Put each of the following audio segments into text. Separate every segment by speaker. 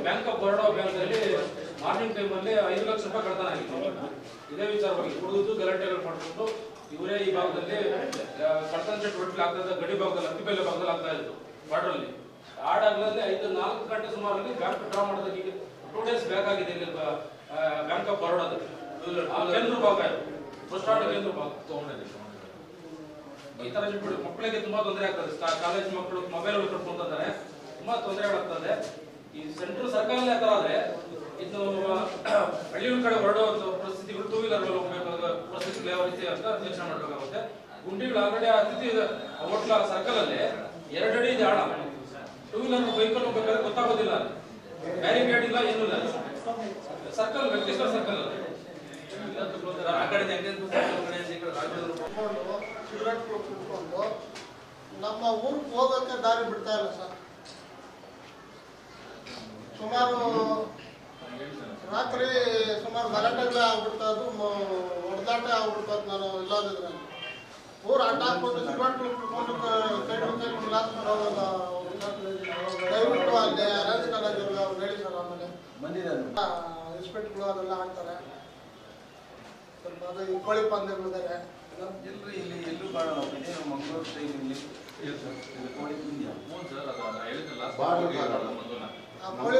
Speaker 1: Bank of Baroda bank ಅಲ್ಲಿ morning time ಅಲ್ಲಿ ಐದು ಲಕ್ಷ ರೂಪಾಯಿ ಕಳ್ತನ ಆಗಿದೆ ಇದೇ ವಿಚಾರವಾಗಿ ಕುಡಿದು ಗಲಾಟೆಗಳು ಮಾಡಿಕೊಂಡು ಇವರೇ ಈ ಭಾಗದಲ್ಲಿ ಆ, ಕಳ್ತನ ಚಟುವಟಿಕೆ ಆಗ್ತಾ ಇದೆ ಗಡಿ ಭಾಗದಲ್ಲಿ ಅತ್ತಿಬೆಲೆ ಭಾಗದಲ್ಲಿ ಆಗ್ತಾ ಇತ್ತು ಬಾರ್ಡರ್ ಅಲ್ಲಿ ಆಡಾಗ್ಲಲ್ಲಿ ಐದು ನಾಲ್ಕು ಗಂಟೆ ಸುಮಾರಲ್ಲಿ ಬ್ಯಾಂಕ್ ಡ್ರಾ ಮಾಡೋದಕ್ಕೆ ಈಗ ಟೂ ಡೇಸ್ ಬ್ಯಾಕ್ ಆಗಿದೆ ಇಲ್ಲಿ ಬ್ಯಾಂಕ್ ಆಫ್ ಬರೋಡಾದಲ್ಲಿ ಆ ಕೇಂದ್ರ ಭಾಗ ಇದು ಬಸ್ ಸ್ಟಾಂಡ್ ಕೇಂದ್ರ ಭಾಗ ಈ ತರ ಚಟುವಟಿಕೆ ಮಕ್ಕಳಿಗೆ ತುಂಬಾ ತೊಂದರೆ ಆಗ್ತದೆ ಕಾ- ಕಾಲೇಜ್ ಮಕ್ಕಳು ಮೊಬೈಲ್ ಕಟ್ಕೊಂತಾರೆ ತುಂಬಾ ತೊಂದರೆಗಳಾಗ್ತದೆ ಈ ಸೆಂಟ್ರಲ್ ಸರ್ಕಾರದಲ್ಲಿ ಆ ತರ ಆದ್ರೆ ಇನ್ನು ಹಳ್ಳಿಗಳ ಕಡೆ ಹೊರಡೋ ಪರಿಸ್ಥಿತಿಗಳು ಟೂ ವೀಲರ್ ಹೋಗ್ಬೇಕಾದ ಪರಿಸ್ಥಿತಿಗಳು ಯಾವ ರೀತಿ ಅಂತ ಯೋಚನೆ ಮಾಡ್ಬೇಕಾಗುತ್ತೆ ಗುಂಡಿಗಳು ಆಲ್ರೆಡಿ ಆ ಸ್ಥಿತಿ ಇದೆ ಹೋಟ್ಲ ಸರ್ಕಲ್ ಅಲ್ಲಿ ಎರಡು ಅಡಿ ಇದೆ ಆಳ ಟೂ ವೀಲರ್ ವೆಹಿಕಲ್ ಹೋಗ್ಬೇಕಾದ್ರೆ ಗೊತ್ತಾಗೋದಿಲ್ಲ ಬ್ಯಾರಿಕೇಡ್ ಇಲ್ಲ ಏನೂ ಇಲ್ಲ ಸರ್ಕಲ್ ವೆಂಕಟೇಶ್ವರ ಸರ್ಕಲ್ ಅಲ್ಲಿ ಆ ಕಡೆ ಹೆಂಗೆ
Speaker 2: ಕುತ್ಕೊಂಡು ಸಿಗರೆಟ್ ಕುತ್ಕೊಂಡು ನಮ್ಮ ಊರಿಗೆ ಹೋಗೋಕೆ ದಾರಿ ಬಿಡ್ತಾ ಇಲ್ಲ ಸರ್ ಸುಮಾರು ರಾತ್ರಿ ಸುಮಾರು ಗಲಾಟೆಗಳೇ ಆಗ್ಬಿಡ್ತಾ ಅದು ಹೊಡೆದಾಟ ಆಗ್ಬಿಡ್ತದೆ ನಾನು ಇಲ್ಲದಿದ್ರೆ ಊರು ಅಡ್ಡ ಹಾಕ್ಕೊಂಡು ಸಿಗರೆಟ್ ಕುತ್ಕೊಂಡು ಕೈ ಕೈ ಗ್ಲಾಸ್ ಹೋಗಲ್ಲ ದಯವಿಟ್ಟು ಅಲ್ಲಿ ಅರೇಂಜ್ ಕಾಲೇಜ್ ಅವ್ರು ಹೇಳಿ ಸರ್ ಆಮೇಲೆ ಇನ್ಸ್ಪೆಕ್ಟ್ಗಳು ಅದೆಲ್ಲ ಆಗ್ತಾರೆ ಸ್ವಲ್ಪ ಅದು ಈ ಕೋಳಿ ಪಂದ್ಯಗಳಿದ್ದಾರೆ
Speaker 3: ಎಲ್ರು ಇಲ್ಲಿ ಎಲ್ಲೂ ಕಾಣಲ್ಲ ಇದೇ ನಮ್ಮ ಮಂಗಳೂರು ಸ್ಟೈಲಲ್ಲಿ ಇದು ಕೋಳಿ ಪಂದ್ಯ
Speaker 2: ಆ ಕೋಳಿ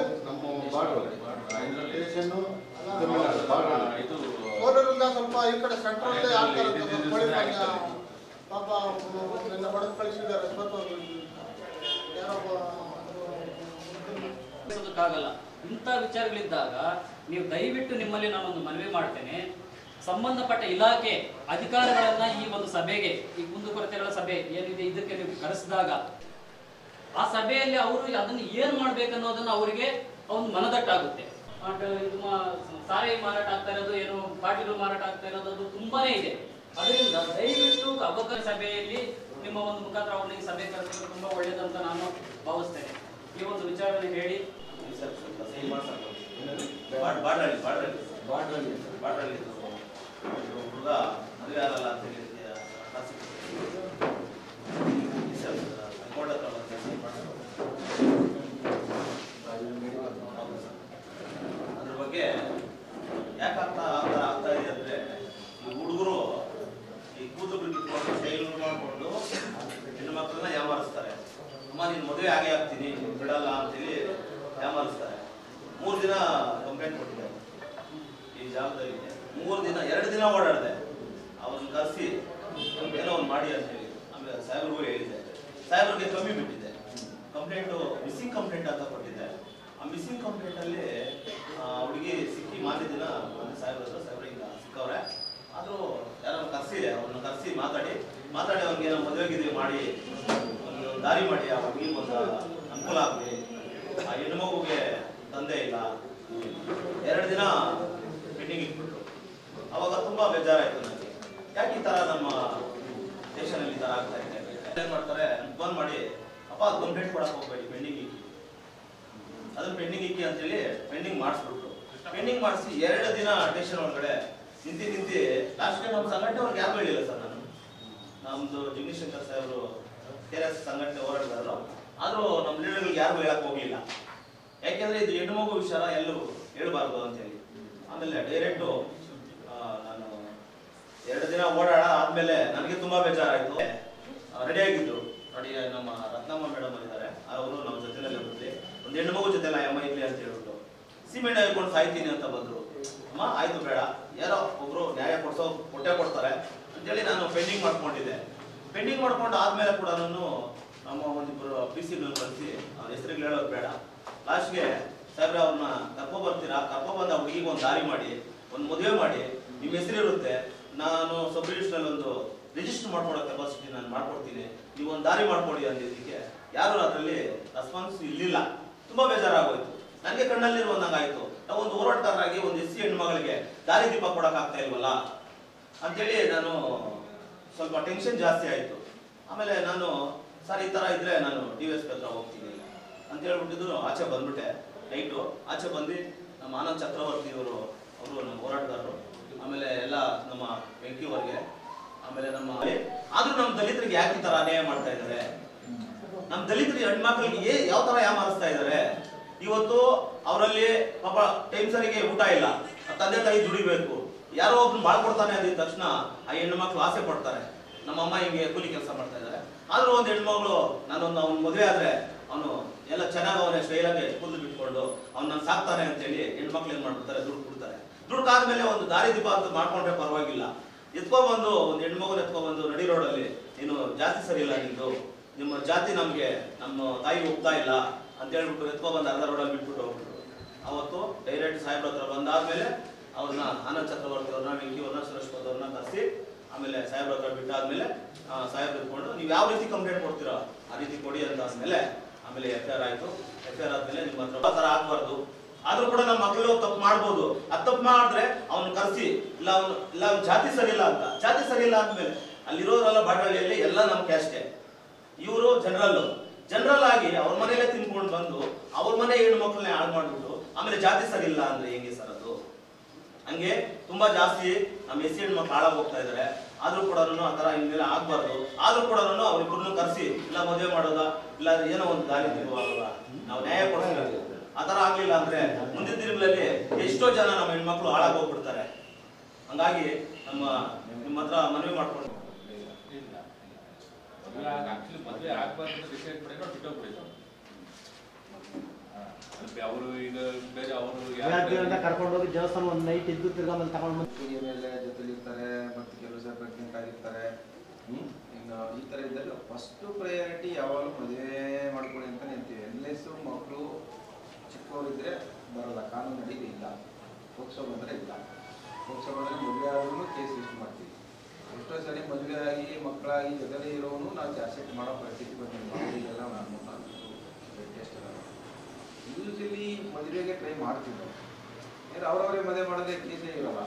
Speaker 2: ಕೋಲಾರಿಂದ ಸ್ವಲ್ಪ ಈ ಕಡೆ ಸೆಂಟ್ರಲ್ಲಿ ಆಗ್ತಾರೆ ಅಂತ ಕೋಳಿ ಪಂದ್ಯ ಪಾಪ ನಿನ್ನ ಬಡದು ಕಳಿಸಿದ್ದಾರೆ ಇವತ್ತು ಯಾರೊಬ್ಬ
Speaker 4: ಆಗಲ್ಲ ಇಂಥ ವಿಚಾರಗಳಿದ್ದಾಗ ನೀವು ದಯವಿಟ್ಟು ನಿಮ್ಮಲ್ಲಿ ನಾನೊಂದು ಮನವಿ ಮಾಡ್ತೇನೆ ಸಂಬಂಧಪಟ್ಟ ಇಲಾಖೆ ಅಧಿಕಾರಿಗಳನ್ನ ಈ ಒಂದು ಸಭೆಗೆ ಈ ಕುಂದುಕೊರತೆಗಳ ಸಭೆ ಏನಿದೆ ಇದಕ್ಕೆ ನೀವು ಕರೆಸಿದಾಗ ಆ ಸಭೆಯಲ್ಲಿ ಅವರು ಅದನ್ನು ಏನ್ ಮಾಡ್ಬೇಕನ್ನೋದನ್ನ ಅವರಿಗೆ ಒಂದು ಮನದಟ್ಟಾಗುತ್ತೆ ಬಟ್ ಇದು ಮಾ- ಸಾರಾಯಿ ಮಾರಾಟ ಆಗ್ತಾ ಇರೋದು ಏನು ಪಾರ್ಟಿಗಳು ಮಾರಾಟ ಆಗ್ತಾ ಇರೋದು ಅದು ತುಂಬಾನೇ ಇದೆ ಅದರಿಂದ ದಯವಿಟ್ಟು ಅವಕಾಶ ಸಭೆಯಲ್ಲಿ ನಿಮ್ಮ ಒಂದು ಮುಖಾಂತರ ಅವ್ರನ್ನ ಈ ಸಭೆ ಕರೆಸಿದ್ರೆ ತುಂಬಾ ಒಳ್ಳೇದಂತ ನಾನು ಭಾವಿಸ್ತೇನೆ ಈ ಒಂದು ವಿಚಾರವನ್ನು ಹೇಳಿ
Speaker 3: ಸಹಿ ಮಾಡ್ಸಕ್ಕೆ ಬಾಡ್ ಬಾಡಳ್ಳಿ ಬಾಡಳ್ಳಿ ಬಾಡಳ್ಳಿ ಬಾಡಳ್ಳಿ ಹುಡುಗ ಮದುವೆ ಆಗಲ್ಲ ಅಂತ ಹೇಳಿ ಹಠ ಸಿಕ್ಕಿತ್ತು. ಈ ಸರ್, ಕೋರ್ಟ್ ಹತ್ರ ಬಂದು ಸಹಿ ಮಾಡ್ಸಕ್ಕೆ. ಹೌದು ಸರ್. ಅದ್ರ ಬಗ್ಗೆ ಯಾಕೆ ಆಗ್ತಾ ಆಗ್ತಾ ಆಗ್ತಾ ಇದೆ ಅಂದ್ರೆ ಈ ಹುಡುಗರು ಈ ಕೂದಲು ಬಿಟ್ಕೊಂಡು ಸ್ಟೈಲ್ ಮಾಡ್ಕೊಂಡು ಹೆಣ್ಣು ಮಕ್ಕಳನ್ನ ಯಾಮಾರಿಸ್ತಾರೆ ಅಮ್ಮ ನೀನು ಮದುವೆ ಆಗೇ ಆಗ್ತೀನಿ ಬಿಡಲ್ಲ ಅಂತೇಳಿ ಯಾಮಾರಿಸ್ತಾರೆ ಮೂರು ದಿನ ಕಂಪ್ಲೇಂಟ್ ಕೊಟ್ಟಿದ್ದಾರೆ ಈ ಜಾಗದಲ್ಲಿ ಮೂರು ದಿನ ಎರಡು ದಿನ ಓಡಾಡಿದೆ ಅವ್ರನ್ನ ಕರೆಸಿ ಏನೋ ಒಂದು ಮಾಡಿ ಅಂತ ಹೇಳಿ ಆಮೇಲೆ ಸಾಹೇಬ್ರಿಗೂ ಹೇಳಿದ್ದೆ ಸಾಹೇಬ್ರಿಗೆ ಕಮ್ಮಿ ಬಿಟ್ಟಿದೆ ಕಂಪ್ಲೇಂಟು ಮಿಸ್ಸಿಂಗ್ ಕಂಪ್ಲೇಂಟ್ ಅಂತ ಕೊಟ್ಟಿದ್ದೆ ಆ ಮಿಸ್ಸಿಂಗ್ ಕಂಪ್ಲೇಂಟ್ ಅಲ್ಲಿ ಹುಡುಗಿ ಸಿಕ್ಕಿ ಮಾರನೇ ದಿನ ಮೊನ್ನೆ ಸಾಹೇಬ್ರ ಹತ್ರ ಸಾಹೇಬ್ರ ಈಗ ಸಿಕ್ಕವ್ರೆ ಆದ್ರೂ ಯಾರನ್ನ ಕರ್ಸಿ ಅವ್ರನ್ನ ಕರ್ಸಿ ಮಾತಾಡಿ ಮಾತಾಡಿ ಅವ್ರಿಗೆ ಏನೋ ಮದುವೆ ಗಿದುವೆ ಮಾಡಿ ಒಂದು ದಾರಿ ಮಾಡಿ ಆ ಹುಡುಗಿ ಒಂದು ಅನುಕೂಲ ಆಗಲಿ ಆ ಹೆಣ್ಣು ಮಗುಗೆ ತಂದೆ ಇಲ್ಲ ಎರಡು ದಿನ ಮೀಟಿಂಗ್ ಇಟ್ಬಿಟ್ರು ಅವಾಗ ತುಂಬಾ ಬೇಜಾರಾಯ್ತು ನನಗೆ ಯಾಕೆ ಈ ತರ ನಮ್ಮ ಸ್ಟೇಷನಲ್ಲಿ ಈ ತರ ಆಗ್ತಾ ಇದೆ ಏನ್ ಮಾಡ್ತಾರೆ ಫೋನ್ ಮಾಡಿ ಅಪ್ಪ ಅದು ಕಂಪ್ಲೇಂಟ್ ಕೊಡಕ್ ಹೋಗ್ಬೇಡಿ ಪೆಂಡಿಂಗ್ ಇಕ್ಕಿ ಅದನ್ನ ಪೆಂಡಿಂಗ್ ಇಕ್ಕಿ ಅಂತೇಳಿ ಪೆಂಡಿಂಗ್ ಮಾಡಿಸ್ಬಿಟ್ರು ಪೆಂಡಿಂಗ್ ಮಾಡಿಸಿ ಎರಡು ದಿನ ಸ್ಟೇಷನ್ ಒಳಗಡೆ ನಿಂತಿ ನಿಂತಿ ಲಾಸ್ಟ್ಗೆ ನಮ್ಮ ಸಂಘಟನೆ ಅವ್ರಿಗೆ ಯಾರು ಹೇಳಿಲ್ಲ ಸರ್ ನಾನು ನಮ್ದು ಜಗದೀಶ್ ಶಂಕರ್ ಸಾಹೇಬರು ಕೆ ಎಸ್ ಸಂಘಟನೆ ಹೋರಾಟಗಾರರು ಆದ್ರೂ ನಮ್ಮ ಲೀಡರ್ಗಳಿಗೆ ಯಾರಿಗೂ ಹೇಳಕ್ ಹೋಗ್ಲಿಲ್ಲ ಯಾಕೆಂದ್ರೆ ಇದು ಹೆಣ್ಣು ಮಗು ವಿಚಾರ ಎಲ್ಲರೂ ಹೇಳ್ಬಾರ್ದು ಅಂತ ಹೇಳಿ ಆಮೇಲೆ ಡೈರೆಕ್ಟು ನಾನು ಎರಡು ದಿನ ಓಡಾಡ ಆದ್ಮೇಲೆ ನನಗೆ ತುಂಬಾ ಬೇಜಾರಾಯ್ತು ರೆಡಿ ಆಗಿದ್ರು ನೋಡಿ ನಮ್ಮ ರತ್ನಮ್ಮ ಮೇಡಮ್ ಇದ್ದಾರೆ ಅವರು ನಮ್ಮ ಜೊತೆನಲ್ಲಿ ಬಂದ್ರಿ ಒಂದು ಹೆಣ್ಣು ಮಗು ಜೊತೆ ಅಮ್ಮ ಇರ್ಲಿ ಅಂತ ಹೇಳ್ಬಿಟ್ಟು ಸಿಮೆಂಟ್ ಹಾಕೊಂಡು ಸಾಯ್ತೀನಿ ಅಂತ ಬಂದ್ರು ಅಮ್ಮ ಆಯ್ತು ಬೇಡ ಯಾರೋ ಒಬ್ರು ನ್ಯಾಯ ಕೊಡ್ಸೋ ಕೊಟ್ಟೆ ಕೊಡ್ತಾರೆ ಅಂತೇಳಿ ನಾನು ಪೆಂಡಿಂಗ್ ಮಾಡ್ಕೊಂಡಿದ್ದೆ ಪೆಂಡಿಂಗ್ ಮಾಡ್ಕೊಂಡು ಆದ್ಮೇಲೆ ಕೂಡ ನಾನು ನಮ್ಮ ಒಂದಿಬ್ಬರು ಪಿ ಸಿ ಕಳಿಸಿ ಅವ್ರ ಹೆಸರುಗಳು ಹೇಳೋದು ಬೇಡ ಲಾಸ್ಟ್ಗೆ ಸಾಹೇಬ್ರೆ ಅವ್ರನ್ನ ಕರ್ಕೊ ಬರ್ತೀರಾ ಕರ್ಕೊ ಬಂದ ಹುಡುಗಿಗೆ ಒಂದು ದಾರಿ ಮಾಡಿ ಒಂದು ಮದುವೆ ಮಾಡಿ ನಿಮ್ಮ ಹೆಸರು ಇರುತ್ತೆ ನಾನು ಸಬ್ ರಿಜಿಸ್ಟ್ರಲ್ಲಿ ಒಂದು ರಿಜಿಸ್ಟರ್ ಮಾಡ್ಕೊಡೋ ಕೆಪಾಸಿಟಿ ನಾನು ಮಾಡ್ಕೊಡ್ತೀನಿ ನೀವು ಒಂದು ದಾರಿ ಮಾಡ್ಕೊಡಿ ಅಂದಿದ್ದಕ್ಕೆ ಯಾರು ಅದರಲ್ಲಿ ರೆಸ್ಪಾನ್ಸ್ ಇರಲಿಲ್ಲ ತುಂಬಾ ಬೇಜಾರಾಗೋಯ್ತು ನನಗೆ ಕಣ್ಣಲ್ಲಿರುವಂದಂಗಾಯ್ತು ನಾವು ಒಂದು ಹೋರಾಟಗಾರರಾಗಿ ಒಂದು ಎಸ್ ಸಿ ಹೆಣ್ಮಗಳಿಗೆ ದಾರಿ ದೀಪ ಕೊಡಕ್ ಆಗ್ತಾ ಇಲ್ವಲ್ಲ ಅಂತೇಳಿ ನಾನು ಸ್ವಲ್ಪ ಟೆನ್ಷನ್ ಜಾಸ್ತಿ ಆಯ್ತು ಆಮೇಲೆ ನಾನು ಸರ್ ಈ ತರ ಇದ್ರೆ ನಾನು ಡಿ ಎಸ್ ಹತ್ರ ಹೋಗ್ತೀನಿ ಅಂತ ಹೇಳ್ಬಿಟ್ಟಿದ್ದು ಆಚೆ ಬಂದ್ಬಿಟ್ಟೆ ನೈಟು ಆಚೆ ಬಂದು ನಮ್ಮ ಆನಂದ್ ಚಕ್ರವರ್ತಿ ಅವರು ಅವರು ನಮ್ಮ ಹೋರಾಟಗಾರರು ಆಮೇಲೆ ಎಲ್ಲ ನಮ್ಮ ವೆಂಕಿ ಅವ್ರಿಗೆ ಆಮೇಲೆ ನಮ್ಮ ಆದ್ರೂ ನಮ್ಮ ದಲಿತರಿಗೆ ಯಾಕೆ ಈ ತರ ಅನ್ಯಾಯ ಮಾಡ್ತಾ ಇದ್ದಾರೆ ನಮ್ಮ ದಲಿತರಿಗೆ ಹೆಣ್ಮಕ್ಳಿಗೆ ಏ ಯಾವ ತರ ಯಾಮಾರಿಸ್ತಾ ಇದ್ದಾರೆ ಇವತ್ತು ಅವರಲ್ಲಿ ಪಾಪ ಟೈಮ್ ಸರಿಗೆ ಊಟ ಇಲ್ಲ ತಂದೆ ತಾಯಿ ದುಡಿಬೇಕು ಯಾರೋ ಒಬ್ರು ಮಾಡ್ಕೊಡ್ತಾನೆ ಅಂದಿದ ತಕ್ಷಣ ಆ ಹೆಣ್ಣು ಮಕ್ಳು ಆಸೆ ಪಡ್ತಾರೆ ನಮ್ಮ ಅಮ್ಮ ಹಿಂಗೆ ಕೂಲಿ ಕೆಲಸ ಮಾಡ್ತಾ ಇದ್ದಾರೆ ಆದ್ರೂ ಒಂದು ಹೆಣ್ಮಗಳು ನಾನೊಂದು ಅವ್ನ ಮದುವೆ ಆದ್ರೆ ಅವನು ಎಲ್ಲ ಚೆನ್ನಾಗಿ ಅವನ ಸ್ಟೈಲಾಗಿ ಕೂದಲು ಬಿಟ್ಕೊಂಡು ಅವ್ನ ಸಾಕ್ತಾನೆ ಅಂತೇಳಿ ಹೆಣ್ಮಕ್ಳು ಏನ್ ಮಾಡ್ಬಿಡ್ತಾರೆ ದುಡ್ಡು ಕೊಡ್ತಾರೆ ದುಡ್ಡು ಆದ್ಮೇಲೆ ಒಂದು ದಾರಿ ದೀಪ ಅಂತ ಮಾಡ್ಕೊಂಡ್ರೆ ಪರವಾಗಿಲ್ಲ ಎತ್ಕೊಬಂದು ಒಂದು ಹೆಣ್ಮಗುನ ಎತ್ಕೊಬಂದು ನಡಿ ರೋಡಲ್ಲಿ ನೀನು ಜಾತಿ ಸರಿ ಇಲ್ಲ ನಿಂದು ನಿಮ್ಮ ಜಾತಿ ನಮ್ಗೆ ನಮ್ಮ ತಾಯಿ ಒಪ್ತಾ ಇಲ್ಲ ಅಂತ ಹೇಳ್ಬಿಟ್ಟು ಎತ್ಕೊಬಂದು ಅರ್ಧ ರೋಡಲ್ಲಿ ಬಿಟ್ಬಿಟ್ಟು ಹೋಗ್ಬಿಟ್ರು ಅವತ್ತು ಡೈರೆಕ್ಟ್ ಸಾಹೇಬ್ರ ಹತ್ರ ಬಂದಾದ್ಮೇಲೆ ಅವ್ರನ್ನ ಆನಂದ್ ಚಕ್ರವರ್ತಿ ಅವ್ರನ್ನ ವೆಂಕಿ ಅವ್ರನ್ನ ಸುರೇಶ್ ಪದ್ ಅವ್ರನ್ನ ಕರೆಸಿ ಆಮೇಲೆ ಸಾಹೇಬ್ರ ಹತ್ರ ಬಿಟ್ಟಾದ್ಮೇಲೆ ಸಾಹೇಬ್ರು ಇಟ್ಕೊಂಡು ನೀವು ಯಾವ ರೀತಿ ಕಂಪ್ಲೇಂಟ್ ಕೊಡ್ತೀರಾ ಆ ರೀತಿ ಕೊಡಿ ಅಂತ ಆದ್ಮೇಲೆ ಆಮೇಲೆ ಎಫ್ ಐ ಆರ್ ಆಯ್ತು ಎಫ್ ಐ ಆರ್ ಆದ್ಮೇಲೆ ನಿಮ್ಮ ಹತ್ರ ಆ ಥರ ಆಗ್ಬಾರ್ದು ಆದ್ರೂ ಕೂಡ ನಮ್ಮ ಮಕ್ಕಳು ತಪ್ಪು ಮಾಡ್ಬೋದು ಅದು ತಪ್ಪು ಮಾಡಿದ್ರೆ ಅವ್ನು ಕರ್ಸಿ ಇಲ್ಲ ಅವ್ನು ಇಲ್ಲ ಅವ್ನ ಜಾತಿ ಸರಿ ಇಲ್ಲ ಅಂತ ಜಾತಿ ಸರಿ ಇಲ್ಲ ಅಂದ್ಮೇಲೆ ಅಲ್ಲಿರೋರೆಲ್ಲ ಬಾಡಹಳ್ಳಿಯಲ್ಲಿ ಎಲ್ಲ ನಮ್ಮ ಕ್ಯಾಸ್ಟೆ ಇವರು ಜನರಲ್ ಜನರಲ್ ಆಗಿ ಅವ್ರ ಮನೆಯಲ್ಲೇ ತಿನ್ಕೊಂಡು ಬಂದು ಅವ್ರ ಮನೆ ಹೆಣ್ಣು ಮಕ್ಕಳನ್ನೇ ಹಾಳು ಮಾಡ್ಬಿಟ್ಟು ಆಮೇಲೆ ಜಾತಿ ಸರಿ ಇಲ್ಲ ಅಂದ್ರೆ ಹೆಂಗೆ ಸರ್ ಅದು ಹಂಗೆ ತುಂಬಾ ಜಾಸ್ತಿ ನಮ್ಮ ಎಸ್ ಹೆಣ್ಣು ಮಕ್ಕಳು ಹಾಳಾಗಿ ಹೋಗ್ತಾ ಇದಾರೆ ಆದ್ರೂ ಕೂಡ ಆ ತರ ಇನ್ಮೇಲೆ ಆಗ್ಬಾರ್ದು ಆದ್ರೂ ಕೂಡ ಅವ್ರಿಬ್ರನ್ನು ಕರೆಸಿ ಇಲ್ಲ ಮದುವೆ ಮಾಡೋದ ಇಲ್ಲ ಏನೋ ಒಂದು ದಾರಿ ತಿರುಗುವಾಗ ನಾವು ನ್ಯಾಯ ಕೊಡ್ತೀವಿ ಆ ತರ ಆಗ್ಲಿಲ್ಲ ಅಂದ್ರೆ ಮುಂದಿನ ದಿನಗಳಲ್ಲಿ ಎಷ್ಟೋ ಜನ ನಮ್ಮ ಹೆಣ್ಮಕ್ಳು ಹಾಳಾಗಿ ಹೋಗ್ಬಿಡ್ತಾರೆ ಹಂಗಾಗಿ ನಮ್ಮ ನಿಮ್ಮ ಹತ್ರ ಮನವಿ ಮಾಡ್ಕೊಂಡು
Speaker 1: ಇಲ್ಲ ಮದುವೆ ಆಗ ಆಕ್ಚುಲಿ ಮದುವೆ ಆಗ್ಬಾರ್ದು ಅಂತ ಡಿಸೈಡ್ ಮಾಡಿದ್ರೆ ಬಿಟ್ಟೋಗ್ಬಿಟ್ಟಿದ್ದು ಅವರು ಈಗ ಬೇರೆ ಅವರು
Speaker 5: ವಿದ್ಯಾರ್ಥಿಗಳನ್ನ ಕರ್ಕೊಂಡು ಹೋಗಿ ದೇವಸ್ಥಾನ ಒಂದು ನೈಟ್ ಇದ್ದು ತಿರ್ಗಾ ಮೇಲೆ ತಗೊಂಡು ಬಂದು
Speaker 6: ಹುಡುಗಿ ಮೇಲೆ ಜೊತೆಲಿ ಇರ್ತಾರೆ ಮತ್ತೆ ಕೆಲವು ಸಲ ಪ್ರೆಗ್ನೆಂಟ್ ಆಗಿರ್ತಾರೆ ಹ್ಮ್ ಇನ್ನು ಈ ತರ ಇದ್ದಾಗ ಫಸ್ಟ್ ಪ್ರಯಾರಿಟಿ ಯಾವಾಗಲೂ ಮದುವೆ ಮಾಡ್ಕೊಳ್ಳಿ ಅಂತ ಹೇಳ್ತೀವಿ ಎನ್ಲೆಸ್ ಮಕ್ಕಳು ಚಿಕ್ಕವರಿದ್ರೆ ಬರಲ್ಲ ಕಾನೂನು ಅಡಿಗೆ ಇಲ್ಲ ಪೋಕ್ಸೋ ಬಂದ್ರೆ ಇಲ್ಲ ಪೋಕ್ಸೋ ಬಂದ್ರೆ ಮದುವೆ ಆದ್ರೂ ಕೇಸ್ ರಿಜಿಸ್ಟರ್ ಮಾಡ್ತೀವಿ ಎಷ್ಟೋ ಸರಿ ಮದುವೆ ಆಗಿ ಮಕ್ಕಳಾಗಿ ಜೊತೆಲಿ ಇರೋನು ನಾವು ಅಕ್ಸೆಪ್ಟ್ ಮಾಡೋ ಪರಿಸ್ಥಿತಿ ಬಂದಿದೆ ಮಕ್ಕಳಿಗೆಲ್ಲ ನಾನು ಟೆಸ್ಟ್ ಯೂಶಲಿ ಮದುವೆಗೆ ಟ್ರೈ ಮಾಡ್ತಿದ್ದೆ ಏನ್ ಅವ್ರವ್ರೇ ಮದುವೆ ಮಾಡೋದೇ ಕೇಸೇ ಇರಲ್ಲ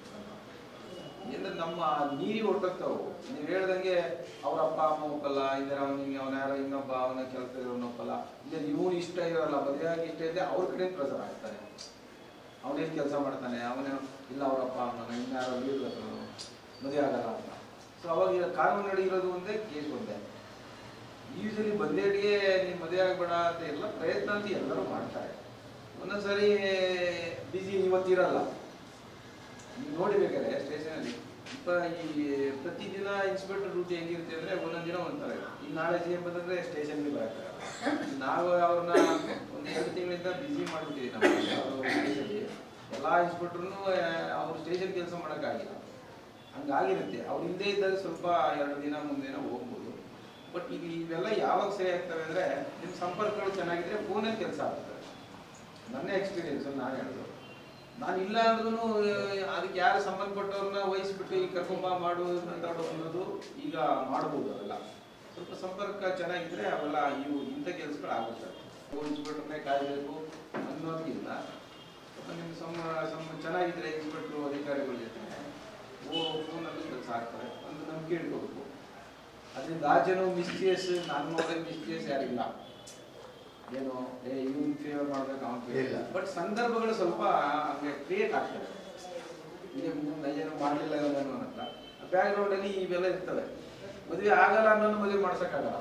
Speaker 6: ಅಂದ್ರೆ ನಮ್ಮ ನೀರಿ ಹೊಟ್ಟೋಗ್ತಾವು ನೀವು ಹೇಳ್ದಂಗೆ ಅವ್ರ ಅಪ್ಪ ಅಮ್ಮ ಒಪ್ಪಲ್ಲ ಇದ್ರೆ ಅವ್ನಿಗೆ ಅವನ ಯಾರೋ ಇನ್ನೊಬ್ಬ ಅವನ ಕೆಲಸ ಇರೋನು ಒಪ್ಪಲ್ಲ ಇಲ್ಲ ಇವನು ಇಷ್ಟ ಇರೋಲ್ಲ ಮದುವೆ ಆಗಿ ಇಷ್ಟ ಇದ್ದೆ ಅವ್ರ ಕಡೆ ಪ್ರೆಸರ್ ಆಗ್ತಾರೆ ಅವನೇನು ಕೆಲಸ ಮಾಡ್ತಾನೆ ಅವನೇ ಇಲ್ಲ ಅವ್ರ ಅಪ್ಪ ಅಮ್ಮನ ಇನ್ಯಾರೋ ಲೀಡ್ ಮದುವೆ ಆಗಲ್ಲ ಅಂತ ಸೊ ಅವಾಗ ಕಾನೂನು ನಡಿ ಇರೋದು ಒಂದೇ ಕೇಸ್ ಒಂದೇ ಯೂಶಲಿ ಬಂದೇಟಿಗೆ ನೀನು ಮದುವೆ ಆಗ್ಬೇಡ ಅಂತ ಎಲ್ಲ ಪ್ರಯತ್ನ ಅಂತ ಎಲ್ಲರೂ ಮಾಡ್ತಾರೆ ಒಂದೊಂದ್ಸರಿ ಬಿಸಿ ಇವತ್ತಿರಲ್ಲ ನೀವು ನೋಡಿ ಬೇಕಾದ್ರೆ ಸ್ಟೇಷನಲ್ಲಿ ಇಪ್ಪ ಈ ಪ್ರತಿದಿನ ಇನ್ಸ್ಪೆಕ್ಟರ್ ಡ್ಯೂಟಿ ಹೆಂಗಿರುತ್ತೆ ಅಂದ್ರೆ ಒಂದೊಂದ್ ದಿನ ಒಂಥರ ಈಗ ನಾಳೆ ಸಿ ಎಂ ಬಂದ್ರೆ ಸ್ಟೇಷನ್ಗೆ ಬರಕ್ಕಾಗಲ್ಲ ನಾವು ಅವ್ರನ್ನ ಒಂದು ಎರಡು ತಿಂಗಳಿಂದ ಬಿಸಿ ಮಾಡ್ಬಿಟ್ಟಿದ್ದೀವಿ ನಮ್ಮ ಸ್ಟೇಷನ್ಗೆ ಎಲ್ಲಾ ಇನ್ಸ್ಪೆಕ್ಟರ್ನು ಅವ್ರ ಸ್ಟೇಷನ್ ಕೆಲಸ ಮಾಡೋಕ್ಕಾಗಿಲ್ಲ ಹಂಗಾಗಿರುತ್ತೆ ಅವ್ರು ಹಿಂದೆ ಇದ್ದಾಗ ಸ್ವಲ್ಪ ಎರಡು ದಿನ ಮುಂದಿನ ಹೋಗ್ಬೋದು ಬಟ್ ಈಗ ಇವೆಲ್ಲ ಯಾವಾಗ ಸರಿ ಆಗ್ತವೆ ಅಂದ್ರೆ ನಿಮ್ಮ ಸಂಪರ್ಕಗಳು ಚೆನ್ನಾಗಿದ್ರೆ ಫೋನಲ್ಲಿ ಕೆಲಸ ಆಗ್ತದೆ ನನ್ನ ಎಕ್ಸ್ಪೀರಿಯನ್ಸ್ ನಾನು ಹೇಳೋದು ನಾನು ಇಲ್ಲ ಅಂದ್ರೂ ಅದಕ್ಕೆ ಯಾರು ಸಂಬಂಧಪಟ್ಟವ್ರನ್ನ ವಹಿಸ್ಬಿಟ್ಟು ಈಗ ಕರ್ಕೊಂಬ ಮಾಡು ಮಾತಾಡು ಅನ್ನೋದು ಈಗ ಮಾಡ್ಬೋದು ಅವೆಲ್ಲ ಸ್ವಲ್ಪ ಸಂಪರ್ಕ ಚೆನ್ನಾಗಿದ್ರೆ ಅವೆಲ್ಲ ಇವು ಇಂಥ ಕೆಲಸಗಳು ಆಗುತ್ತವೆ ಇನ್ಸ್ಪೆಕ್ಟರ್ನೇ ಕಾಯಬೇಕು ಅನ್ನೋದಕ್ಕಿಂತ ಸ್ವಲ್ಪ ನಿಮ್ಮ ಸಮ ಸಮ ಚೆನ್ನಾಗಿದ್ರೆ ಇನ್ಸ್ಪೆಕ್ಟ್ರು ಅಧಿಕಾರಿಗಳ ಜೊತೆ ಓ ಫೋನಲ್ಲಿ ಕೆಲಸ ಆಗ್ತವೆ ಒಂದು ನಂಬಿಕೆ ಇಟ್ಕೋಬೇಕು ಅದರಿಂದ ಆಚೆನೂ ಮಿಸ್ಚಿಯಸ್ ನನ್ನ ನೋಡಿದ್ರೆ ಮಿಸ್ಚಿಯಸ್ ಯಾರಿಲ್ಲ ಏನು ಏ ಇವ್ನ್ ಫೇವರ್ ಮಾಡ್ಬೇಕು ಅವ್ನ್
Speaker 5: ಇಲ್ಲ.
Speaker 6: ಬಟ್ ಸಂದರ್ಭಗಳು ಸ್ವಲ್ಪ ಹಂಗೆ ಕ್ರಿಯೇಟ್ ಆಗ್ತವೆ ಈಗ ಏನು ಮಾಡಲಿಲ್ಲ ಅನ್ನೋ ಅಂತ ಬ್ಯಾಕ್ ಗ್ರೌಂಡ್ ಅಲ್ಲಿ ಇವೆಲ್ಲ ಇರ್ತವೆ ಮದುವೆ ಆಗಲ್ಲ ಅನ್ನೋನು ಮದುವೆ ಮಾಡ್ಸಕ್ಕಾಗಲ್ಲ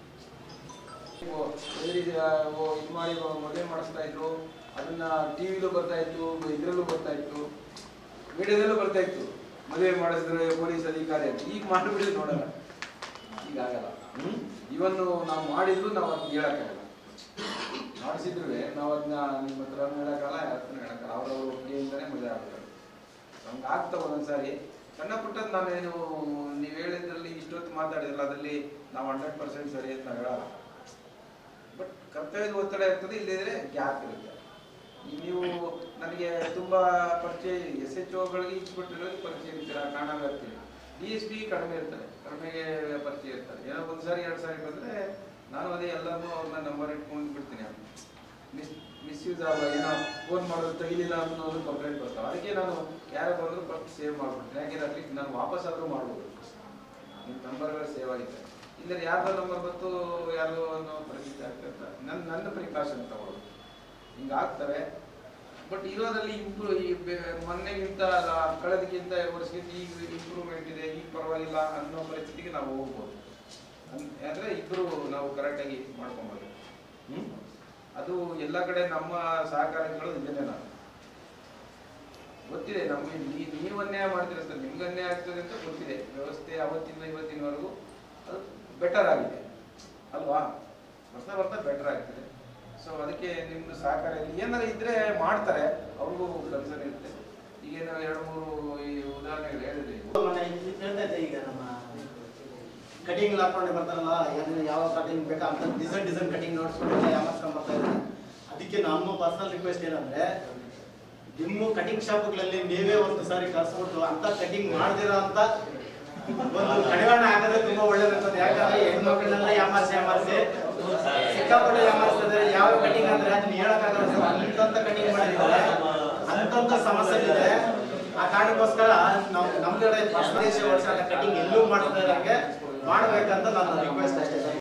Speaker 6: ಓ, ಎದುರಿಗೆ, ಓ ಇದು ಮಾಡಿ ಮದುವೆ ಮಾಡಿಸ್ತಾ ಇದ್ರು ಅದನ್ನ ಟಿವಿಲೂ ಬರ್ತಾ ಇತ್ತು ಇದ್ರಲ್ಲೂ ಬರ್ತಾ ಇತ್ತು ಮೀಡಿಯಾದಲ್ಲೂ ಬರ್ತಾ ಇತ್ತು ಮದುವೆ ಮಾಡಿಸಿದ್ರೆ ಪೊಲೀಸ್ ಅಧಿಕಾರಿ ಅಂತ ಈಗ ಮಾಡಿಬಿಡಿ ನೋಡಲ್ಲ ಈಗ ಆಗಲ್ಲ ಇವನ್ನು ನಾವು ಮಾಡಿದ್ರು ನಾವು ಅದನ್ನ ಹೇಳಕ್ಕಾಗಲ್ಲ ಮಾಡಿಸಿದ್ರು ನಾವು ಅದನ್ನ ನಿಮ್ಮ ಹತ್ರ ಹೇಳಕ್ಕಾಗಲ್ಲ ಯಾರ ಹತ್ರ ಹೇಳಕ್ಕಾಗಲ್ಲ ಅವ್ರವ್ರ ಒಪ್ಪಿಗೆಯಿಂದನೇ ಮದುವೆ ಆಗ್ತಾರೆ ಹಂಗೆ ಆಗ್ತಾವ ಒಂದೊಂದ್ಸಾರಿ ಸಣ್ಣ ಪುಟ್ಟದ್ ನಾವೇನು ನೀವು ಹೇಳಿದ್ರಲ್ಲಿ ಇಷ್ಟೊತ್ತು ಮಾತಾಡಿದ್ರಲ್ಲ ಅದರಲ್ಲಿ ನಾವು ಹಂಡ್ರೆಡ್ ಪರ್ಸೆಂಟ್ ಸರಿ ಅಂತ ಹೇಳಲ್ಲ ಬಟ್ ಕರ್ತವ್ಯದ ಒತ್ತಡ ಇರ್ತದೆ ಇಲ್ಲದಿದ್ರೆ ಗ್ಯಾಪ್ ಇರುತ್ತೆ ಈಗ ನೀವು ನನಗೆ ತುಂಬಾ ಪರಿಚಯ ಎಸ್ ಎಚ್ ಓಗಳಿಗೆ ಇನ್ಸ್ಪೆಕ್ಟರ್ಗಳಿಗೆ ಪರಿಚಯ ಇರ್ತೀರ ಕಾಣಾಗ ಇರ್ತೀರಿ ಡಿ ಎಸ್ ಪಿ ಕಡಿಮೆ ಇರ್ತಾರೆ ಕಡಿಮೆಗೆ ಪರಿಚಯ ಇರ್ತಾರೆ ಏನೋ ಒಂದ್ ಸಾರಿ ಎರಡು ಸಾರಿ ಬಂದ್ರೆ ನಾನು ಅದೇ ಎಲ್ಲರನ್ನೂ ಅವ್ರನ್ನ ನಂಬರ್ ಇಟ್ಕೊಂಡು ಬಿಡ್ತೀನಿ ಮಿಸ್ ಮಿಸ್ಯೂಸ್ ಆಗ ಏನೋ ಫೋನ್ ಮಾಡೋದು ತೆಗಿಲಿಲ್ಲ ಅನ್ನೋದು ಕಂಪ್ಲೇಂಟ್ ಬರ್ತಾವೆ ಅದಕ್ಕೆ ನಾನು ಯಾರು ಬಂದ್ರು ಫಸ್ಟ್ ಸೇವ್ ಮಾಡ್ಬಿಡ್ತೀನಿ ಯಾಕೆಂದ್ರೆ ಅಟ್ಲೀಸ್ಟ್ ನಾನು ವಾಪಸ್ ಆದ್ರೂ ಮಾಡ್ಬೋದು ನಿಮ್ಮ ನಂಬರ್ಗಳು ಸೇವ್ ಆಗಿದೆ ಇಲ್ಲದ್ರೆ ಯಾರ್ದೋ ನಂಬರ್ ಬಂತು ಯಾರೋ ಅನ್ನೋ ಪರಿಸ್ಥಿತಿ ಆಗ್ತಿರ್ತಾರೆ ನನ್ನ ನನ್ನ ಪ್ರಿಕಾಷನ್ ತಗೊಳ್ಳೋದು ಹಿಂಗಾಗ್ತವೆ ಬಟ್ ಇರೋದ್ರಲ್ಲಿ ಇಂಪ್ರೂವ್ ಈ ಬೆ- ಮೊನ್ನೆಗಿಂತ ಅಲ್ಲ, ಕಳೆದಕ್ಕಿಂತ ಎರಡು ವರ್ಷಕ್ಕಿಂತ ಈಗ ಇಂಪ್ರೂವ್ಮೆಂಟ್ ಇದೆ ಈಗ ಪರವಾಗಿಲ್ಲ ಅನ್ನೋ ಪರಿಸ್ಥಿತಿಗೆ ನಾವು ಹೋಗ್ಬೋದು ಅನ್- ಅಂದ್ರೆ ಇಬ್ರು ನಾವು ಕರೆಕ್ಟಾಗಿ ಮಾಡ್ಕೊಬೋದು ಹ್ಮ್ ಅದು ಎಲ್ಲ ಕಡೆ ನಮ್ಮ ಸಹಕಾರಗಳು ಇದನ್ನೇ ನಾನು ಗೊತ್ತಿದೆ ನಮ್ಗೆ ನೀ ನೀವು ಅನ್ಯಾಯ ಮಾಡ್ತೀರ ಸರ್ ನಿಮ್ಗೆ ಅನ್ಯಾಯ ಆಗ್ತದೆ ಅಂತ ಗೊತ್ತಿದೆ ವ್ಯವಸ್ಥೆ ಅವತ್ತಿಂದ ಇವತ್ತಿನವರೆಗೂ ಅದು ಬೆಟರ್ ಆಗಿದೆ ಅಲ್ವಾ ಬರ್ತಾ ಬರ್ತಾ ಬೆಟರ್ ಆಗ್ತದೆ ಸೊ ಅದಕ್ಕೆ ನಿಮ್ದು ಸಹಕಾರ ಇದೆ ಏನಾದ್ರು ಇದ್ರೆ ಮಾಡ್ತಾರೆ ಅವ್ರಿಗೂ ಕನ್ಸರ್ನ್ ಇರುತ್ತೆ ಈಗೇನೋ ಎರಡು ಮೂರು ಈ ಉದಾಹರಣೆಗಳು ಹೇಳಿದ್ರೆ
Speaker 7: ಮೊನ್ನೆ ಇಲ್ಲಿ ಹೇಳ್ತಾ ಇದ್ದೆ ಈಗ ನಮ್ಮ ಕಟಿಂಗ್ ಹಾಕೊಂಡು ಬರ್ತಾರಲ್ಲ ಯಾರು ಯಾವ ಕಟಿಂಗ್ ಬೇಕಾ ಅಂತ ಡಿಸೈನ್ ಡಿಸೈನ್ ಕಟಿಂಗ್ ನೋಡ್ಸ್ಕೊಂಡು ಯಾಮರ್ಸ್ಕೊಂಡ್ ಬರ್ತಾ ಇದ್ದಾರೆ ಅದಕ್ಕೆ ನಮ್ಮ ಪರ್ಸನಲ್ ರಿಕ್ವೆಸ್ಟ್ ಏನಂದ್ರೆ ನಿಮ್ಮ ಕಟಿಂಗ್ ಶಾಪ್ಗಳಲ್ಲಿ ನೀವೇ ಒಂದು ಸಾರಿ ಕರ್ಸ್ಬಿಟ್ಟು ಅಂತ ಕಟಿಂಗ್ ಮಾಡ್ದಿರೋ ಅಂತ ಒಂದು ಕಡಿವಾಣ ಹಾಕಿದ್ರೆ ತುಂಬಾ ಒಳ್ಳೇದಿರ್ತದೆ ಯಾಕಂದ್ರೆ ಹೆಣ್ಮಕ್ಳನ್ನೆಲ್ಲ ಯಾಮಾರಿಸಿ ಯಾಮಾರಿಸಿ ಸಿಕ್ಕಾಪಟ್ಟೆ ಯಾಮಾರಿಸಿದ್ರೆ ಯಾವ ಕಟಿಂಗ್ ಅಂದ್ರೆ ಅದನ್ನ ಹೇಳಕ್ಕಾಗಲ್ಲ ಸರ್ ಅಂತಂತ ಕಟಿಂಗ್ ಮಾಡಿದ್ದಾರೆ ಅಂತಂತ ಸಮಸ್ಯೆ ಇದೆ ಆ ಕಾರಣಕ್ಕೋಸ್ಕರ ನಾವು ನಮ್ಮ ಕಡೆ ದೇಶ ವರ್ಷ ಕಟಿಂಗ್ ಎಲ್ಲೂ ಮಾಡ್ತಾ ಇರಂಗೆ ಮಾಡ್ಬೇಕಂತ ನನ್ನ ರಿಕ್ವೆಸ್ಟ್ ಅಷ್ಟೇ